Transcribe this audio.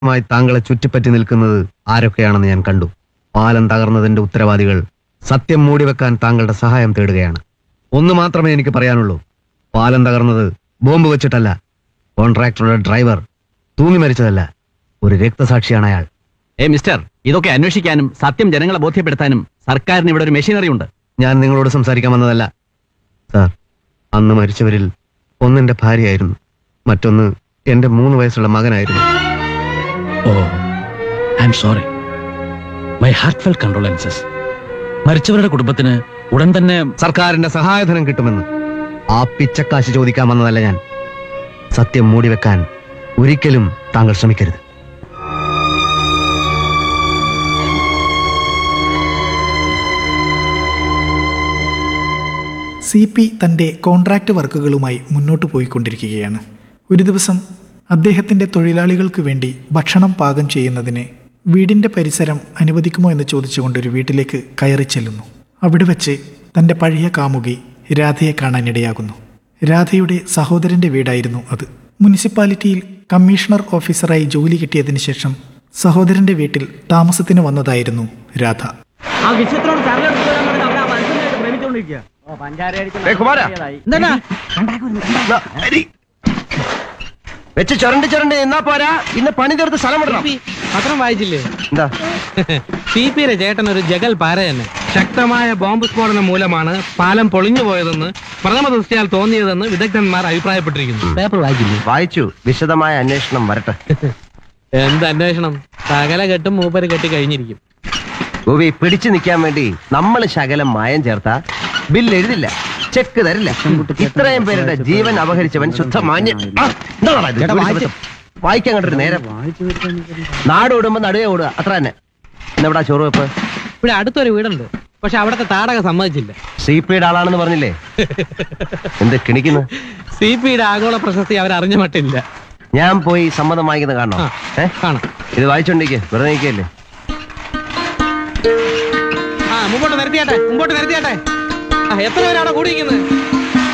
മായി താങ്കളെ ചുറ്റിപ്പറ്റി നിൽക്കുന്നത് ആരൊക്കെയാണെന്ന് ഞാൻ കണ്ടു പാലം തകർന്നതിന്റെ ഉത്തരവാദികൾ സത്യം മൂടിവെക്കാൻ താങ്കളുടെ സഹായം തേടുകയാണ് ഒന്ന് മാത്രമേ എനിക്ക് പറയാനുള്ളൂ പാലം തകർന്നത് ബോംബ് വെച്ചിട്ടല്ല കോൺട്രാക്ടറുടെ ഡ്രൈവർ തൂങ്ങി മരിച്ചതല്ല ഒരു രക്തസാക്ഷിയാണ് അയാൾ ഏ മിസ്റ്റർ ഇതൊക്കെ അന്വേഷിക്കാനും സത്യം ജനങ്ങളെ ബോധ്യപ്പെടുത്താനും സർക്കാരിന് ഇവിടെ ഒരു മെഷീനറി ഉണ്ട് ഞാൻ നിങ്ങളോട് സംസാരിക്കാൻ വന്നതല്ല സാർ അന്ന് മരിച്ചവരിൽ ഒന്നെന്റെ ഭാര്യയായിരുന്നു മറ്റൊന്ന് എന്റെ മൂന്ന് വയസ്സുള്ള മകനായിരുന്നു oh I'm sorry my heartfelt condolences മരിച്ചവരുടെ കുടുംബത്തിന് ഉടൻ തന്നെ സർക്കാരിന്റെ സഹായധനം കിട്ടുമെന്ന് ആ പിച്ചക്കാശ് ചോദിക്കാൻ വന്നതല്ല ഞാൻ സത്യം മൂടിവെക്കാൻ ഒരിക്കലും താങ്കൾ ശ്രമിക്കരുത് സി പി തൻ്റെ കോൺട്രാക്റ്റ് വർക്കുകളുമായി മുന്നോട്ട് പോയിക്കൊണ്ടിരിക്കുകയാണ് ഒരു ദിവസം അദ്ദേഹത്തിൻ്റെ തൊഴിലാളികൾക്ക് വേണ്ടി ഭക്ഷണം പാകം ചെയ്യുന്നതിന് വീടിൻ്റെ പരിസരം അനുവദിക്കുമോ എന്ന് ചോദിച്ചുകൊണ്ട് ഒരു വീട്ടിലേക്ക് കയറി ചെല്ലുന്നു അവിടെ വെച്ച് തൻ്റെ പഴയ കാമുകി രാധയെ കാണാനിടയാകുന്നു രാധയുടെ സഹോദരൻ്റെ വീടായിരുന്നു അത് മുനിസിപ്പാലിറ്റിയിൽ കമ്മീഷണർ ഓഫീസറായി ജോലി കിട്ടിയതിന് ശേഷം സഹോദരൻ്റെ വീട്ടിൽ താമസത്തിന് വന്നതായിരുന്നു രാധ ആ വിചിത്രോട് ചരലെടുത്ത് വരാൻ പറഞ്ഞ് അവിടെ ആ മനുഷ്യനായിട്ട് പ്രേമിച്ചുകൊണ്ടിരിക്കുക ഓ പഞ്ചാര വെച്ച് ചുരണ്ട് ചുരണ്ട് എന്നാ പോരാ ഇന്ന് പണി തീർത്ത് സ്ഥലം വിടണം പത്രം വായിച്ചില്ലേ എന്താ സി പിയുടെ ചേട്ടൻ ഒരു ജഗൽ പാര തന്നെ ശക്തമായ ബോംബ് സ്ഫോടനം മൂലമാണ് പാലം പൊളിഞ്ഞു പോയതെന്ന് പ്രഥമ ദൃഷ്ടിയാൽ തോന്നിയതെന്ന് വിദഗ്ധന്മാർ അഭിപ്രായപ്പെട്ടിരിക്കുന്നു പേപ്പർ വായിച്ചില്ലേ വായിച്ചു വിശദമായ അന്വേഷണം വരട്ടെ എന്ത് അന്വേഷണം സകല കെട്ടും മൂപ്പര് കെട്ടി കഴിഞ്ഞിരിക്കും ഗോപി പിടിച്ചു നിൽക്കാൻ വേണ്ടി നമ്മൾ ശകലം മായം ചേർത്ത ബില്ല് എഴുതില്ല ചെക്ക് തരില്ല ഇത്രയും പേരുടെ ജീവൻ അപഹരിച്ചവൻ ശുദ്ധ മാന്യൻ ആ, എന്താടാ ഇത്? വായിക്കാൻ കണ്ടൊരു നേരം നാട് ഓടുമ്പോ നടുവേ ഓടുക അത്ര തന്നെ ഇന്നെവിടാ ചോറ് വെപ്പ് ഇവിടെ അടുത്തൊരു വീടുണ്ട് പക്ഷെ അവിടുത്തെ താടക സമ്മതിച്ചില്ല സി പിയുടെ ആളാണെന്ന് പറഞ്ഞില്ലേ എന്ത് കിണിക്കുന്നു സി പിയുടെ ആഗോള പ്രശസ്തി അവരറിഞ്ഞ മട്ടില്ല ഞാൻ പോയി സമ്മതം വാങ്ങിക്കുന്നത് കാണണോ ആ. ഏ കാണാം ഇത് വായിച്ചോണ്ടിരിക്കെ വെറുതെ നിൽക്കല്ലേ ആ മുമ്പോട്ട് നിരത്തിയാട്ടെ മുമ്പോട്ട് നിരത്തിയാട്ടെ ആ എത്ര പേരാണ് കൂടിയിരിക്കുന്നത്